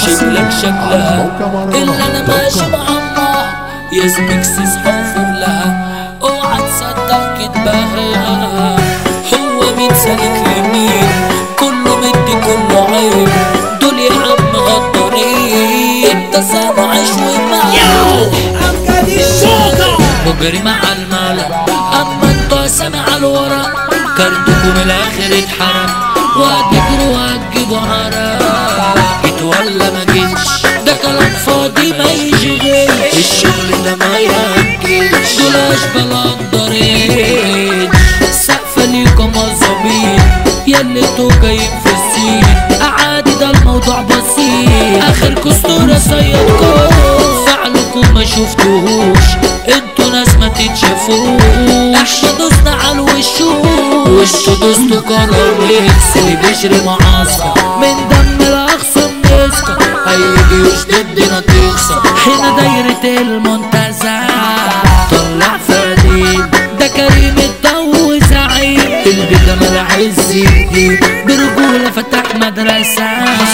شكلك شكلها اللي انا ماشي معمر يا زميكسس حفر لها اوعى تصدق كدبها هو مين سالك يمين كله مدي كله عيب دول يا عم غدارين انت سامع شوي مجرم على المال اما انتوا سامع الورا كارتكم الاخر اتحرق وهتجروا وهتجيبوا عرق جيت ولا ما جيتش ده كلام فاضي ما يشغلش الشغل ده ما يهجش دول اشبال اقدرين سقفة ليكم الظبيط ياللي انتوا جايين في السين عادي ده الموضوع بسيط اخر كستورة صيادكم فعلكم ما شفتوهوش انتوا ناس ما تتشافوش احنا دوسنا على الوشوش وانتوا دوستوا كراميكس اللي بيشري معسكر من دم الاخصم نسكر هيجي جيوش ضدنا تخسر هنا دايرة المنتزه طلع فريد ده كريم الضو زعيم اللي جمال عز الدين برجولة فتح مدرسة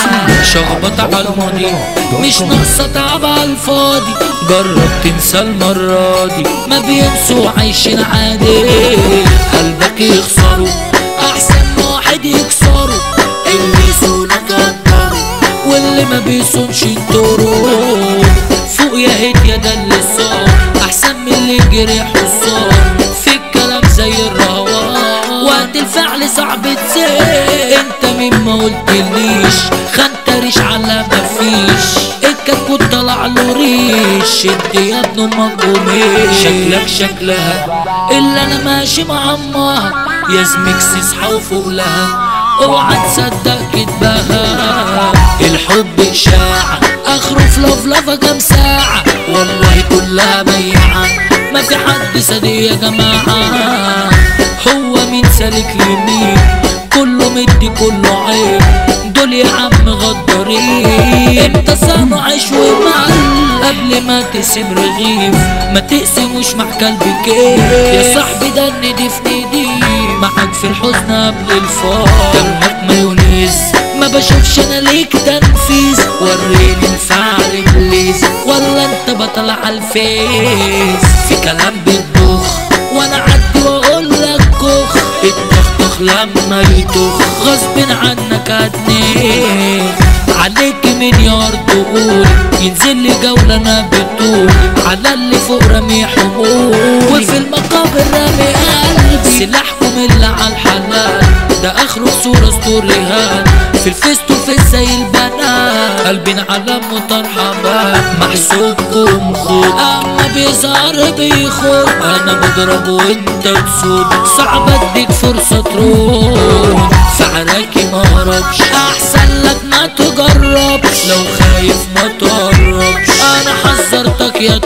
شخبط على الماضي مش ناقصة تعب على الفاضي جرب تنسى المرة دي ما بينسوا عايشين عادي قلبك يخسروا أحسن واحد يكسروا اللي يسونك قدروا واللي ما بيصونش ينطروا فوق يا هيت يا ده اللي صار احسن من اللي جري حصان في الكلام زي الرهوان وقت الفعل صعب تسير انت مين ما قلتليش خنتريش على مفيش الكتكوت طلع له ريش انت يا ابن امك قوميش شكلك شكلها اللي انا ماشي مع امها يا زميكس اصحى وفوق لها اوعى تصدق كدبها الحب اشاعة اخره في لفلفة كام ساعة والله كلها بيعة ما في حد صديق يا جماعة هو مين سالك يمين كله مدي كله عيب دول يا عم غدارين انت سامع عيش ومعل قبل ما تقسم رغيف ما تقسموش مع كلب كيف يا صاحبي ده الندي في ندي معاك في الحزن قبل الفار دمك مايونيز ما بشوفش انا ليك تنفيذ وريني الفعل ابليس ولا انت بطل على الفيس في كلام بتدخ وانا عدي واقول لك كخ التختخ لما يتخ غصب عنك هتنيخ عليك مليار تقول ينزل لي جولة انا بتقول على اللي فوق رمي حمول وفي المقابر رامي قلبي سلاحكم اللي على الحلال ده اخره صورة ستوريهات في الفيس تو فيس زي البنات قلبين على مترحمات محسوبكم خد اما بيظهر بيخد انا بضرب وانت تسود صعب اديك فرصة تروح فعراكي ما هربش احسن لك ما تجربش لو خايف ما تقربش انا حذرتك يا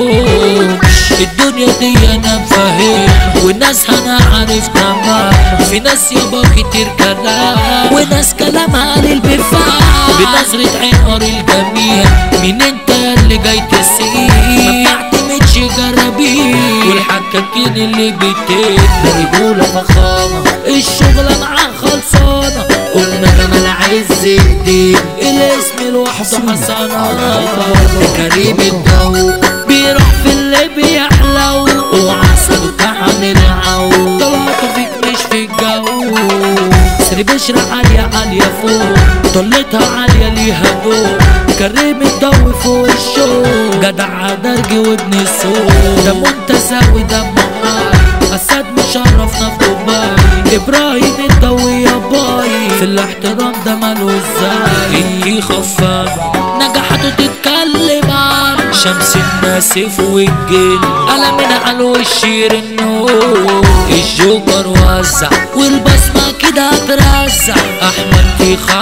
تروح الدنيا دي انا مفهم والناس انا عارف تمام في ناس يابا كتير كلام وناس كلامها للبفاء بنظرة عين قاري الجميع مين انت اللي جاي تسيب ما بتعتمدش جرابيب والحكاكين اللي بتدي رجولة فخامة الشغلة معاه خلصانة قلنا جمال عز الدين الاسم لوحده حصانة كريم الدو بيروح في اللي بيحلو وعصبك عن العو طلعت فيك مش في الجو سري بشرة عالية عالية فوق طلتها عالية ليها دور كريم الضو فوق الشوق جدع درجي وابن السوق ده متساوي ده محال أسد مشرفنا في دبي إبراهيم الضوي يا باي في الاحترام ده ماله ازاي انتي خفاف نجحته تتكلم عن شمس الناسف والجن قلمنا على الوش النور الجوكر وزع والبصمة كده هترزع أحمد تيخ